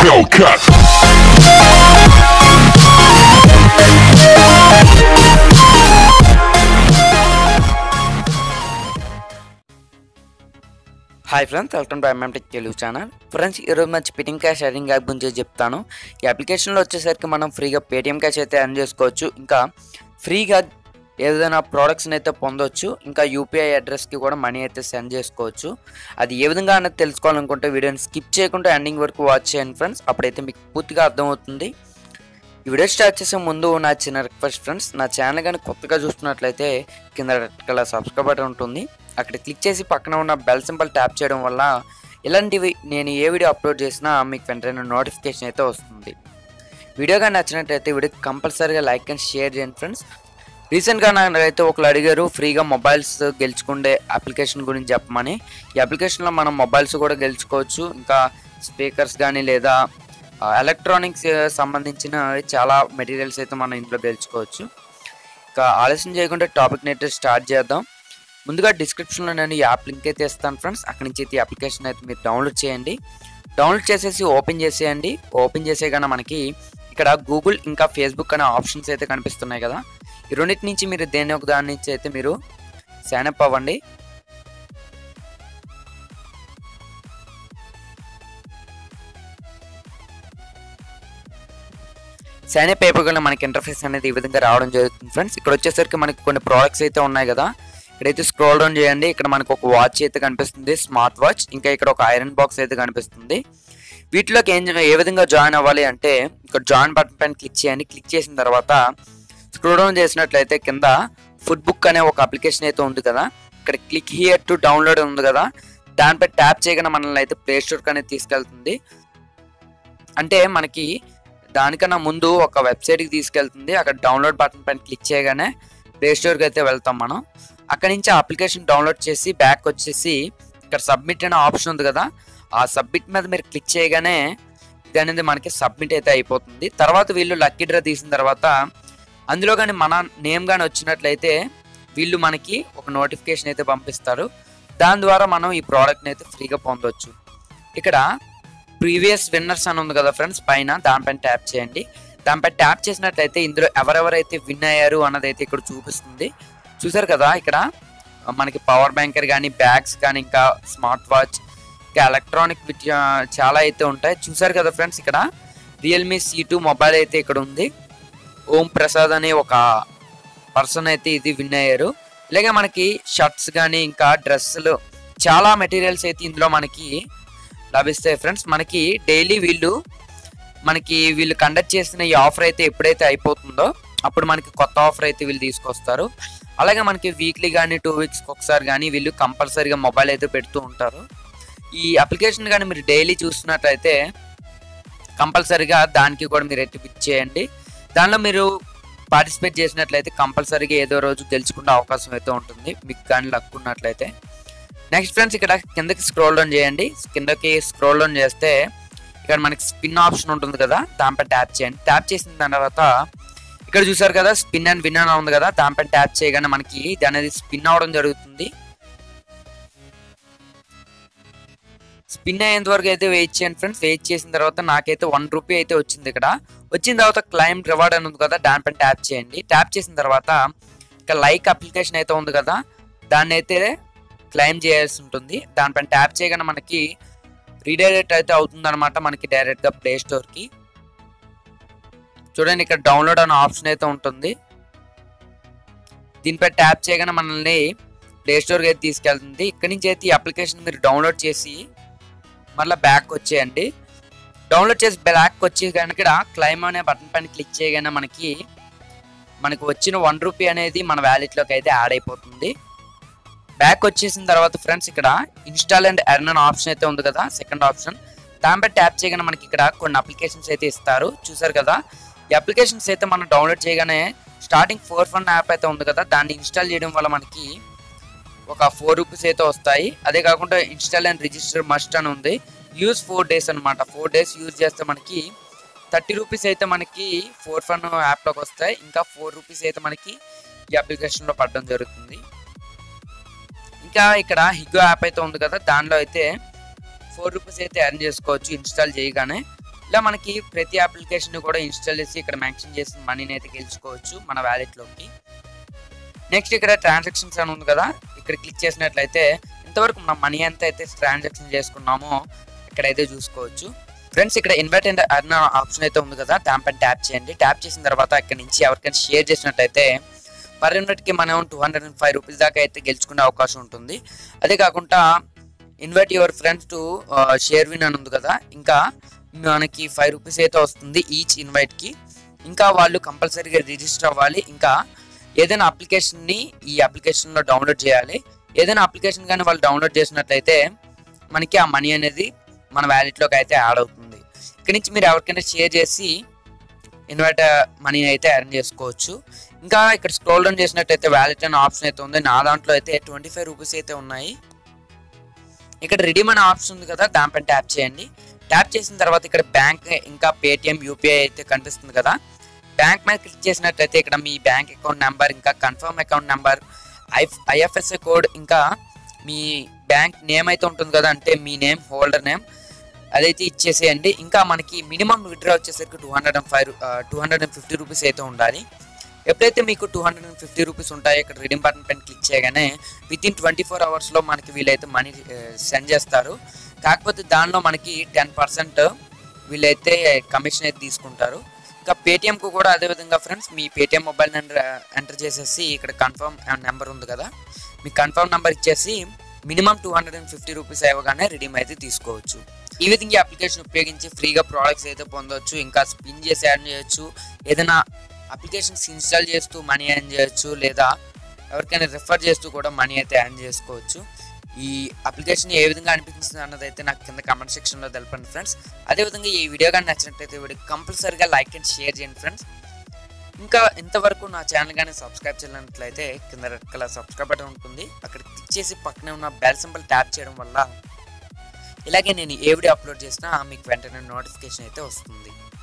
Hellcat. Hi friends welcome to MM tech Telugu channel friends ఈరోజు మంచి Paytm cash earning app గురించి చెప్తాను ఈ అప్లికేషన్లో వచ్చేసరికి మనం ఫ్రీగా పేటీఎం క్యాష్ అయితే ఎర్న్ చేసుకోవచ్చు ఇంకా ఫ్రీగా ఏదైనా ప్రోడక్ట్స్ని అయితే పొందొచ్చు ఇంకా యూపీఐ అడ్రస్కి కూడా మనీ అయితే సెండ్ చేసుకోవచ్చు అది ఏ విధంగా అనేది తెలుసుకోవాలనుకుంటే వీడియోని స్కిప్ చేయకుండా ఎండింగ్ వరకు వాచ్ చేయండి ఫ్రెండ్స్ అప్పుడైతే మీకు పూర్తిగా అర్థమవుతుంది ఈ వీడియో స్టార్ట్ చేసే ముందు నా చిన్న రిక్వెస్ట్ ఫ్రెండ్స్ నా ఛానల్ కానీ కొత్తగా చూస్తున్నట్లయితే కింద రెడ్ కలర్ సబ్స్క్రైబ్ బటన్ ఉంటుంది అక్కడ క్లిక్ చేసి పక్కన ఉన్న బెల్ సింబల్ ట్యాప్ చేయడం వల్ల ఇలాంటివి నేను ఏ వీడియో అప్లోడ్ చేసినా మీకు వెంటనే నోటిఫికేషన్ అయితే వస్తుంది వీడియో కానీ నచ్చినట్లయితే వీడియో కంపల్సరీగా లైక్ అండ్ షేర్ చేయండి ఫ్రెండ్స్ రీసెంట్గా నాకైతే ఒకరు అడిగారు ఫ్రీగా మొబైల్స్ గెలుచుకుండే అప్లికేషన్ గురించి చెప్పమని ఈ అప్లికేషన్లో మనం మొబైల్స్ కూడా గెలుచుకోవచ్చు ఇంకా స్పీకర్స్ కానీ లేదా ఎలక్ట్రానిక్స్ సంబంధించిన చాలా మెటీరియల్స్ అయితే మనం ఇంట్లో గెలుచుకోవచ్చు ఇంకా ఆలస్యం చేయకుండా టాపిక్ని అయితే స్టార్ట్ చేద్దాం ముందుగా డిస్క్రిప్షన్లో నేను ఈ యాప్ లింక్ అయితే ఇస్తాను ఫ్రెండ్స్ అక్కడి నుంచి అయితే ఈ అప్లికేషన్ అయితే మీరు డౌన్లోడ్ చేయండి డౌన్లోడ్ చేసేసి ఓపెన్ చేసేయండి ఓపెన్ చేసే కన్నా మనకి ఇక్కడ గూగుల్ ఇంకా ఫేస్బుక్ అనే ఆప్షన్స్ అయితే కనిపిస్తున్నాయి కదా ఈ రెండింటి నుంచి మీరు దేని ఒక దాని నుంచి అయితే మీరు సైన్ అప్ అవ్వండి సైన్ అప్ అయిపోగల మనకి ఇంటర్ఫేస్ అనేది ఈ విధంగా రావడం జరుగుతుంది ఫ్రెండ్స్ ఇక్కడ వచ్చేసరికి మనకి కొన్ని ప్రోడక్ట్స్ అయితే ఉన్నాయి కదా ఇక్కడైతే స్క్రోల్ డౌన్ చేయండి ఇక్కడ మనకు ఒక వాచ్ అయితే కనిపిస్తుంది స్మార్ట్ వాచ్ ఇంకా ఇక్కడ ఒక ఐరన్ బాక్స్ అయితే కనిపిస్తుంది వీటిలోకి ఏం ఏ విధంగా జాయిన్ అవ్వాలి అంటే ఇక్కడ జాయిన్ బటన్ పైన క్లిక్ చేయండి క్లిక్ చేసిన తర్వాత స్క్రోల్ డౌన్ చేసినట్లయితే కింద ఫుడ్ బుక్ అనే ఒక అప్లికేషన్ అయితే ఉంది కదా ఇక్కడ క్లిక్ హియర్ టు డౌన్లోడ్ ఉంది కదా దానిపై ట్యాప్ చేయగానే మనల్ని అయితే ప్లే స్టోర్కి అనేది తీసుకెళ్తుంది అంటే మనకి దానికన్నా ముందు ఒక వెబ్సైట్కి తీసుకెళ్తుంది అక్కడ డౌన్లోడ్ బటన్ పైన క్లిక్ చేయగానే ప్లే స్టోర్కి అయితే వెళ్తాం మనం అక్కడి నుంచి ఆ అప్లికేషన్ డౌన్లోడ్ చేసి బ్యాక్ వచ్చేసి ఇక్కడ సబ్మిట్ అనే ఆప్షన్ ఉంది కదా ఆ సబ్మిట్ మీద మీరు క్లిక్ చేయగానే ఇది అనేది మనకి సబ్మిట్ అయితే అయిపోతుంది తర్వాత వీళ్ళు లక్కీ డ్రా తీసిన తర్వాత అందులో కానీ మన నేమ్ కానీ వచ్చినట్లయితే వీళ్ళు మనకి ఒక నోటిఫికేషన్ అయితే పంపిస్తారు దాని ద్వారా మనం ఈ ప్రోడక్ట్ని అయితే ఫ్రీగా పొందొచ్చు ఇక్కడ ప్రీవియస్ విన్నర్స్ అని ఉంది కదా ఫ్రెండ్స్ పైన దానిపైన ట్యాప్ చేయండి దానిపై ట్యాప్ చేసినట్లయితే ఇందులో ఎవరెవరైతే విన్ అయ్యారు అన్నది అయితే ఇక్కడ చూపిస్తుంది చూసారు కదా ఇక్కడ మనకి పవర్ బ్యాంకర్ కానీ బ్యాగ్స్ కానీ ఇంకా స్మార్ట్ వాచ్ ఇంకా ఎలక్ట్రానిక్ చాలా అయితే ఉంటాయి చూసారు కదా ఫ్రెండ్స్ ఇక్కడ రియల్మీ సి టూ మొబైల్ అయితే ఇక్కడ ఉంది ఓం ప్రసాద్ అనే ఒక పర్సన్ అయితే ఇది విన్ అయ్యారు ఇలాగే మనకి షర్ట్స్ కానీ ఇంకా డ్రెస్సులు చాలా మెటీరియల్స్ అయితే ఇందులో మనకి లభిస్తాయి ఫ్రెండ్స్ మనకి డైలీ వీళ్ళు మనకి వీళ్ళు కండక్ట్ చేసిన ఈ ఆఫర్ అయితే ఎప్పుడైతే అయిపోతుందో అప్పుడు మనకి కొత్త ఆఫర్ అయితే వీళ్ళు తీసుకొస్తారు అలాగే మనకి వీక్లీ కానీ టూ వీక్స్కి ఒకసారి కానీ వీళ్ళు కంపల్సరీగా మొబైల్ అయితే పెడుతూ ఉంటారు ఈ అప్లికేషన్ కానీ మీరు డైలీ చూస్తున్నట్లయితే కంపల్సరీగా దానికి కూడా మీరు అయితే పిక్ చేయండి దానిలో మీరు పార్టిసిపేట్ చేసినట్లయితే కంపల్సరీగా ఏదో రోజు గెలుచుకునే అవకాశం అయితే ఉంటుంది మీకు కానీ లక్ ఉన్నట్లయితే నెక్స్ట్ ఫ్రెండ్స్ ఇక్కడ కిందకి స్క్రోల్ డౌన్ చేయండి కిందకి స్క్రోల్ డౌన్ చేస్తే ఇక్కడ మనకి స్పిన్ ఆప్షన్ ఉంటుంది కదా దానిపై ట్యాప్ చేయండి ట్యాప్ చేసిన తర్వాత ఇక్కడ చూసారు కదా స్పిన్ అండ్ విన్ అని ఉంది కదా దానిపై ట్యాప్ చేయగానే మనకి ఇది అనేది స్పిన్ అవడం జరుగుతుంది స్పిన్ అయ్యేంత వరకు అయితే వెయిట్ చేయండి ఫ్రెండ్స్ వెయిట్ చేసిన తర్వాత నాకైతే వన్ రూపీ అయితే వచ్చింది ఇక్కడ వచ్చిన తర్వాత క్లైమ్ రివార్డ్ అని ఉంది కదా దానిపైన ట్యాప్ చేయండి ట్యాప్ చేసిన తర్వాత ఇక్కడ లైక్ అప్లికేషన్ అయితే ఉంది కదా దాన్ని అయితే క్లైమ్ చేయాల్సి ఉంటుంది దానిపైన ట్యాప్ చేయగానే మనకి రీడైరెక్ట్ అయితే అవుతుంది అనమాట మనకి డైరెక్ట్గా ప్లే స్టోర్కి చూడండి ఇక్కడ డౌన్లోడ్ అనే ఆప్షన్ అయితే ఉంటుంది దీనిపై ట్యాప్ చేయగానే మనల్ని ప్లే స్టోర్కి అయితే తీసుకెళ్తుంది ఇక్కడ నుంచి అయితే ఈ అప్లికేషన్ మీరు డౌన్లోడ్ చేసి మళ్ళీ బ్యాక్ వచ్చేయండి డౌన్లోడ్ చేసి బ్యాక్ వచ్చి కనుక క్లైమ్ అనే బటన్ పైన క్లిక్ చేయగానే మనకి మనకి వచ్చిన వన్ రూపీ అనేది మన వ్యాలెట్లోకి అయితే యాడ్ అయిపోతుంది బ్యాక్ వచ్చేసిన తర్వాత ఫ్రెండ్స్ ఇక్కడ ఇన్స్టాల్ అండ్ ఎర్న్ అనే ఆప్షన్ అయితే ఉంది కదా సెకండ్ ఆప్షన్ దానిపై ట్యాప్ చేయగానే మనకి ఇక్కడ కొన్ని అప్లికేషన్స్ అయితే ఇస్తారు చూసారు కదా ఈ అప్లికేషన్స్ అయితే మనం డౌన్లోడ్ చేయగానే స్టార్టింగ్ ఫోర్ ఫన్ యాప్ అయితే ఉంది కదా దాన్ని ఇన్స్టాల్ చేయడం వల్ల మనకి ఒక ఫోర్ రూపీస్ అయితే వస్తాయి అదే కాకుండా ఇన్స్టాల్ అండ్ రిజిస్టర్ మస్ట్ అని ఉంది యూజ్ ఫోర్ డేస్ అనమాట ఫోర్ డేస్ యూజ్ చేస్తే మనకి థర్టీ రూపీస్ అయితే మనకి ఫోర్ ఫన్ యాప్లోకి వస్తాయి ఇంకా ఫోర్ రూపీస్ అయితే మనకి ఈ అప్లికేషన్లో పడడం జరుగుతుంది ఇంకా ఇక్కడ హిగో యాప్ అయితే ఉంది కదా దానిలో అయితే ఫోర్ రూపీస్ అయితే ఎర్న్ చేసుకోవచ్చు ఇన్స్టాల్ చేయగానే ఇలా మనకి ప్రతి అప్లికేషన్ కూడా ఇన్స్టాల్ చేసి ఇక్కడ మెన్షన్ చేసిన మనీని అయితే గెలుచుకోవచ్చు మన వ్యాలెట్లోకి నెక్స్ట్ ఇక్కడ ట్రాన్సాక్షన్స్ అని ఉంది కదా ఇక్కడ క్లిక్ చేసినట్లయితే ఇంతవరకు మన మనీ ఎంత అయితే ట్రాన్సాక్షన్ చేసుకున్నామో ఇక్కడైతే చూసుకోవచ్చు ఫ్రెండ్స్ ఇక్కడ ఇన్వైట్ అండ్ అర్న్ ఆప్షన్ అయితే ఉంది కదా దానిపైన ట్యాప్ చేయండి ట్యాప్ చేసిన తర్వాత ఇక్కడ నుంచి ఎవరికైనా షేర్ చేసినట్లయితే పర్ యూనిట్కి మనం two hundred and five rupees దాకా అయితే గెలుచుకునే అవకాశం ఉంటుంది అదే కాకుండా invite your friends to share win అని ఉంది కదా ఇంకా మనకి ఫైవ్ రూపీస్ అయితే వస్తుంది ఈచ్ ఇన్వైట్కి ఇంకా వాళ్ళు కంపల్సరీగా రిజిస్టర్ అవ్వాలి ఇంకా ఏదైనా అప్లికేషన్ని ఈ అప్లికేషన్లో డౌన్లోడ్ చేయాలి ఏదైనా అప్లికేషన్ కానీ వాళ్ళు డౌన్లోడ్ చేసినట్లయితే మనకి ఆ మనీ అనేది మన వ్యాలెట్లోకి అయితే యాడ్ అవుతుంది ఇక్కడ నుంచి మీరు ఎవరికైనా షేర్ చేసి ఇన్వైట్ మనీ అయితే ఎర్న్ చేసుకోవచ్చు ఇంకా ఇక్కడ స్క్రోల్ డౌన్ చేసినట్టయితే వ్యాలెట్ అనే ఆప్షన్ అయితే ఉంది నా దాంట్లో అయితే ట్వంటీ ఫైవ్ రూపీస్ అయితే ఉన్నాయి ఇక్కడ రిడీమ్ అనే ఆప్షన్ ఉంది కదా దానిపైన ట్యాప్ చేయండి ట్యాప్ చేసిన తర్వాత ఇక్కడ బ్యాంక్ ఇంకా పేటిఎం యూపీఐ అయితే కనిపిస్తుంది కదా బ్యాంక్ మీద క్లిక్ చేసినట్లయితే ఇక్కడ మీ బ్యాంక్ అకౌంట్ నెంబర్ ఇంకా confirm account number I IFSC code ఇంకా మీ బ్యాంక్ నేమ్ అయితే ఉంటుంది కదా అంటే మీ నేమ్ హోల్డర్ నేమ్ అదైతే ఇచ్చేసేయండి ఇంకా మనకి మినిమం విత్డ్రా వచ్చేసరికి two hundred and five two hundred and fifty rupees అయితే ఉండాలి ఎప్పుడైతే మీకు two hundred and fifty rupees ఉంటాయో ఇక్కడ రిడీమ్ బటన్ పైన క్లిక్ చేయగానే విత్ ఇన్ ట్వంటీ ఫోర్ అవర్స్లో మనకి వీళ్ళైతే మనీ సెండ్ చేస్తారు కాకపోతే దానిలో మనకి టెన్ పర్సెంట్ వీళ్ళైతే కమిషన్ అయితే తీసుకుంటారు ఇంకా పేటిఎంకు కూడా అదే విధంగా ఫ్రెండ్స్ మీ పేటిఎం మొబైల్ నెంబర్ ఎంటర్ చేసేసి ఇక్కడ కన్ఫర్మ్ నెంబర్ ఉంది కదా మీ కన్ఫర్మ్ నెంబర్ ఇచ్చేసి minimum two hundred and fifty rupees అవ్వగానే రిడీమ్ అయితే తీసుకోవచ్చు ఈ విధంగా ఈ అప్లికేషన్ ఉపయోగించి ఫ్రీగా ప్రోడక్ట్స్ అయితే పొందవచ్చు ఇంకా స్పిన్ చేసి యాడ్ చేయొచ్చు ఏదైనా అప్లికేషన్స్ ఇన్స్టాల్ చేస్తూ మనీ ఎర్న్ చేయొచ్చు లేదా ఎవరికైనా రిఫర్ చేస్తూ కూడా మనీ అయితే ఎర్న్ చేసుకోవచ్చు ఈ అప్లికేషన్ ఏ విధంగా అనిపించింది అన్నది అయితే నాకు కింద కమెంట్ సెక్షన్లో తెలపండి ఫ్రెండ్స్ అదేవిధంగా ఈ వీడియో కానీ నచ్చినట్లయితే వీడియో కంపల్సరీగా లైక్ అండ్ షేర్ చేయండి ఫ్రెండ్స్ ఇంకా ఇంతవరకు నా ఛానల్ కానీ సబ్స్క్రైబ్ చేయనట్లయితే కింద రెడ్ కలర్ సబ్స్క్రైబ్ బటన్ ఉంటుంది అక్కడ క్లిక్ చేసి పక్కనే ఉన్న బెల్ సింబల్ ట్యాప్ చేయడం వల్ల ఇలాగే నేను ఏ వీడియో అప్లోడ్ చేసినా మీకు వెంటనే నోటిఫికేషన్ అయితే వస్తుంది